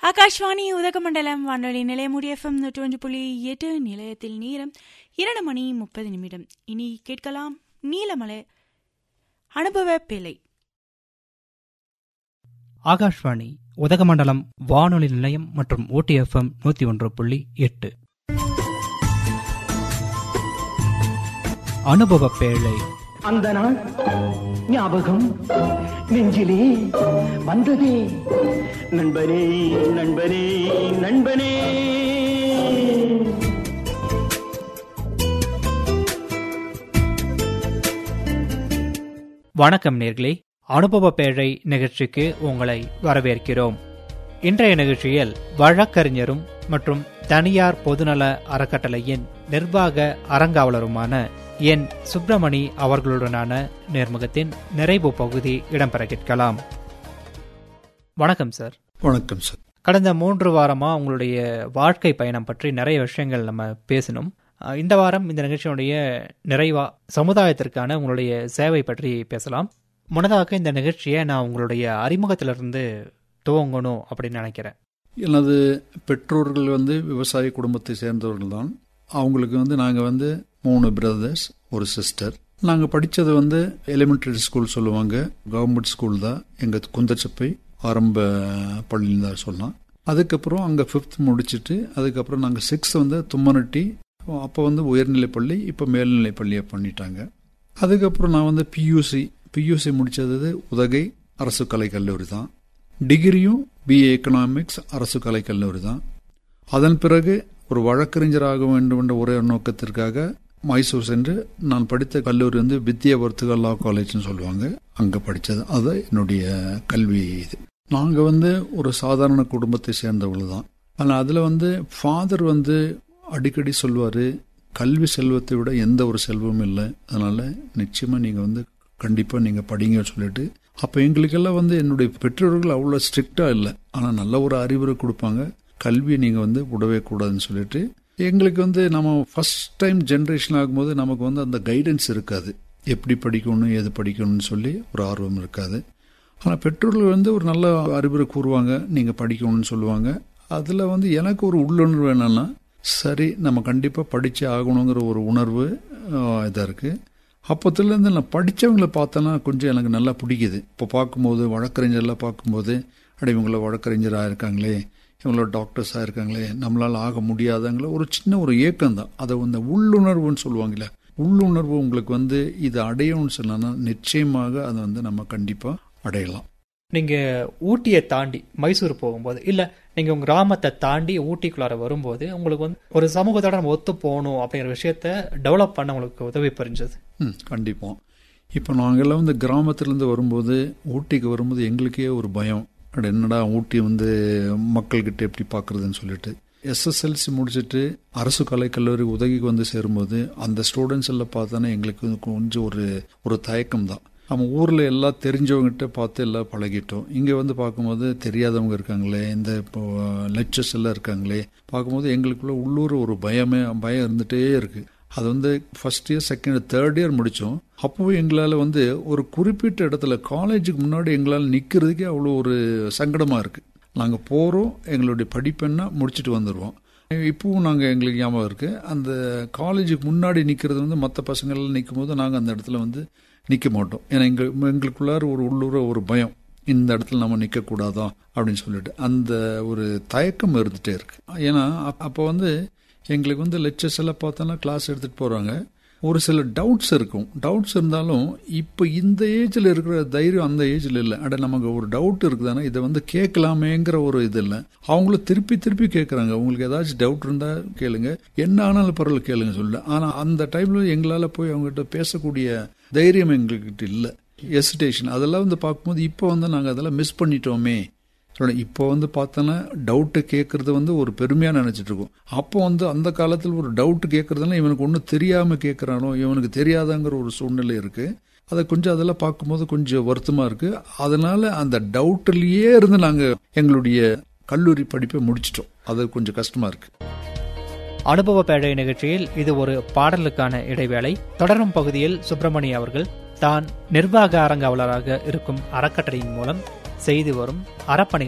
ஆகாஷ்வாணி உதகமண்டலம் வானொலி நிலையமுடி எஃப்எம் நூற்றி புள்ளி எட்டு நிலையத்தில் நேரம் இரண்டு மணி முப்பது நிமிடம் இனி கேட்கலாம் நீலமலை அனுபவ பிழை ஆகாஷ்வாணி உதகமண்டலம் வானொலி நிலையம் மற்றும் ஓடிஎஃப்எம் நூற்றி ஒன்று புள்ளி எட்டு அனுபவ பேழை அந்த நாள் ஞாபகம் நெஞ்சிலே வந்ததே நண்பனே நண்பனே நண்பனே வணக்கம் நேர்களே அனுபவ பேழை நிகழ்ச்சிக்கு உங்களை வரவேற்கிறோம் இன்றைய நிகழ்ச்சியில் வழக்கறிஞரும் மற்றும் தனியார் பொதுநல அறக்கட்டளையின் நிர்வாக அறங்காவலருமான என் சுப்பிரமணி அவர்களுடனான நேர்முகத்தின் நிறைவு பகுதி இடம்பெற கேட்கலாம் வணக்கம் சார் வணக்கம் சார் கடந்த மூன்று வாரமா உங்களுடைய வாழ்க்கை பயணம் பற்றி நிறைய விஷயங்கள் நம்ம பேசினோம் அஹ் இந்த வாரம் இந்த நிகழ்ச்சியினுடைய நிறைவா சமுதாயத்திற்கான உங்களுடைய சேவை பற்றி பேசலாம் முன்னதாக இந்த நிகழ்ச்சியை நான் உங்களுடைய அறிமுகத்திலிருந்து துவங்கணும் அப்படின்னு நினைக்கிறேன் எனது பெற்றோர்கள் வந்து விவசாய குடும்பத்தை சேர்ந்தவர்கள் தான் அவங்களுக்கு வந்து நாங்கள் வந்து மூணு பிரதர்ஸ் ஒரு சிஸ்டர் நாங்கள் படித்தது வந்து எலிமெண்டரி ஸ்கூல் சொல்லுவாங்க கவர்மெண்ட் ஸ்கூல் தான் எங்கள் குந்தச்சப்பை ஆரம்ப பள்ளியில் தான் சொல்லலாம் அதுக்கப்புறம் அங்கே ஃபிஃப்த் முடிச்சுட்டு அதுக்கப்புறம் நாங்கள் சிக்ஸ்த் வந்து தும்மனட்டி அப்போ வந்து உயர்நிலைப் பள்ளி இப்போ மேல்நிலைப் பள்ளியை பண்ணிட்டாங்க அதுக்கப்புறம் நான் வந்து பியூசி பியூசி முடித்தது உதகை அரசு கலை கல்லூரி தான் டிகிரியும் பிஏ எக்கனாமிக்ஸ் அரசு கலை கல்லூரி தான் அதன் பிறகு ஒரு வழக்கறிஞராக வேண்டும் என்ற ஒரே நோக்கத்திற்காக மைசூர் சென்று நான் படித்த கல்லூரி வந்து வித்யா வர்த்தக லா காலேஜ்னு சொல்லுவாங்க அங்கே படித்தது அது என்னுடைய கல்வி இது நாங்கள் வந்து ஒரு சாதாரண குடும்பத்தை சேர்ந்தவர்கள் தான் ஆனால் அதில் வந்து ஃபாதர் வந்து அடிக்கடி சொல்வார் கல்வி செல்வத்தை விட எந்த ஒரு செல்வமும் இல்லை அதனால் நிச்சயமாக நீங்கள் வந்து கண்டிப்பாக நீங்கள் படிங்க சொல்லிட்டு அப்போ எங்களுக்கெல்லாம் வந்து என்னுடைய பெற்றோர்கள் அவ்வளோ ஸ்ட்ரிக்டாக இல்லை ஆனால் நல்ல ஒரு அறிவுரை கொடுப்பாங்க கல்வியை நீங்கள் வந்து விடவே கூடாதுன்னு சொல்லிட்டு எங்களுக்கு வந்து நம்ம ஃபர்ஸ்ட் டைம் ஜென்ரேஷன் ஆகும்போது நமக்கு வந்து அந்த கைடன்ஸ் இருக்காது எப்படி படிக்கணும் எது படிக்கணும்னு சொல்லி ஒரு ஆர்வம் இருக்காது ஆனால் பெற்றோர்கள் வந்து ஒரு நல்ல அறிவுரை கூறுவாங்க நீங்கள் படிக்கணும்னு சொல்லுவாங்க அதில் வந்து எனக்கு ஒரு உள்ளுணர்வு என்னன்னா சரி நம்ம கண்டிப்பாக படித்தே ஆகணுங்கிற ஒரு உணர்வு இதாக இருக்குது அப்போத்துலேருந்து நான் படித்தவங்கள பார்த்தேன்னா கொஞ்சம் எனக்கு நல்லா பிடிக்குது இப்போ பார்க்கும்போது வழக்கறிஞர்லாம் பார்க்கும்போது அட இவங்கள வழக்கறிஞராக இருக்காங்களே இவங்களோட டாக்டர்ஸாக இருக்காங்களே நம்மளால் ஆக முடியாதங்கள ஒரு சின்ன ஒரு ஏக்கம் தான் அதை வந்து உள்ளுணர்வுன்னு சொல்லுவாங்கல்ல உள்ளுணர்வு உங்களுக்கு வந்து இது அடையணும்னு சொன்னா நிச்சயமாக அதை வந்து நம்ம கண்டிப்பாக அடையலாம் நீங்க ஊட்டியை தாண்டி மைசூர் போகும்போது இல்ல நீங்க உங்க கிராமத்தை தாண்டி ஊட்டிக்குள்ளார வரும்போது உங்களுக்கு வந்து ஒரு சமூகத்தோட நம்ம ஒத்து போகணும் அப்படிங்கிற விஷயத்த டெவலப் பண்ண உங்களுக்கு உதவி புரிஞ்சது ம் கண்டிப்பாக இப்போ நாங்கள்லாம் வந்து கிராமத்துலேருந்து வரும்போது ஊட்டிக்கு வரும்போது எங்களுக்கே ஒரு பயம் அட என்னடா ஊட்டி வந்து மக்கள்கிட்ட எப்படி பார்க்குறதுன்னு சொல்லிட்டு எஸ்எஸ்எல்சி முடிச்சுட்டு அரசு கலைக்கல்லூரி உதவிக்கு வந்து சேரும்போது அந்த ஸ்டூடெண்ட்ஸ் எல்லாம் பார்த்தோன்னா எங்களுக்கு வந்து கொஞ்சம் ஒரு ஒரு தயக்கம் தான் நம்ம ஊரில் எல்லாம் தெரிஞ்சவங்ககிட்ட பார்த்து எல்லாம் பழகிட்டோம் இங்கே வந்து பார்க்கும்போது தெரியாதவங்க இருக்காங்களே இந்த இப்போ லெக்சர்ஸ் எல்லாம் இருக்காங்களே பார்க்கும்போது எங்களுக்குள்ள உள்ளூர் ஒரு பயமே பயம் இருந்துகிட்டே இருக்குது அது வந்து first year second year third year முடித்தோம் அப்போவும் எங்களால் வந்து ஒரு குறிப்பிட்ட இடத்துல காலேஜுக்கு முன்னாடி எங்களால் நிற்கிறதுக்கே அவ்வளோ ஒரு சங்கடமாக இருக்குது நாங்கள் போகிறோம் எங்களுடைய படிப்பென்னா முடிச்சுட்டு வந்துடுவோம் இப்பவும் நாங்கள் எங்களுக்கு ஞாபகம் இருக்குது அந்த காலேஜுக்கு முன்னாடி நிற்கிறது வந்து மற்ற பசங்கள்லாம் நிற்கும் போது நாங்கள் அந்த இடத்துல வந்து நிற்க மாட்டோம் ஏன்னா எங்கள் எங்களுக்குள்ளார ஒரு உள்ளூர ஒரு பயம் இந்த இடத்துல நம்ம நிற்கக்கூடாதா அப்படின்னு சொல்லிட்டு அந்த ஒரு தயக்கம் இருந்துகிட்டே இருக்கு ஏன்னா அப்போ வந்து எங்களுக்கு வந்து லெக்சர்ஸ் எல்லாம் பார்த்தோன்னா கிளாஸ் எடுத்துகிட்டு போகிறாங்க ஒரு சில டவுட்ஸ் இருக்கும் டவுட்ஸ் இருந்தாலும் இப்போ இந்த ஏஜில் இருக்கிற தைரியம் அந்த ஏஜில் இல்லை அட நமக்கு ஒரு டவுட் இருக்குதானே இதை வந்து கேட்கலாமேங்கிற ஒரு இது இல்லை அவங்களும் திருப்பி திருப்பி கேட்குறாங்க உங்களுக்கு ஏதாச்சும் டவுட் இருந்தால் கேளுங்க என்ன ஆனாலும் பரவாயில்ல கேளுங்க சொல்ல ஆனால் அந்த டைமில் எங்களால் போய் அவங்ககிட்ட பேசக்கூடிய தைரியம் எங்ககிட்ட இல்லை எசிடேஷன் அதெல்லாம் வந்து பார்க்கும்போது இப்போ வந்து நாங்கள் அதெல்லாம் மிஸ் பண்ணிட்டோமே இப்போ வந்து பார்த்தோன்னா டவுட்டு கேட்கறது வந்து ஒரு பெருமையாக நினச்சிட்டு இருக்கோம் அப்போ வந்து அந்த காலத்தில் ஒரு டவுட்டு கேட்கறதுனா இவனுக்கு ஒன்றும் தெரியாமல் கேட்குறானோ இவனுக்கு தெரியாதாங்கிற ஒரு சூழ்நிலை இருக்குது அதை கொஞ்சம் அதெல்லாம் பார்க்கும்போது கொஞ்சம் வருத்தமாக இருக்குது அதனால அந்த டவுட்லேயே இருந்து நாங்கள் எங்களுடைய கல்லூரி படிப்பை முடிச்சிட்டோம் அது கொஞ்சம் கஷ்டமாக இருக்குது அனுபவ பேழை நிகழ்ச்சியில் இது ஒரு பாடலுக்கான இடைவேளை தொடரும் பகுதியில் சுப்பிரமணி அவர்கள் தான் நிர்வாக அரங்காவலராக இருக்கும் அறக்கட்டளையின் மூலம் செய்து வரும் அறப்பணிகள்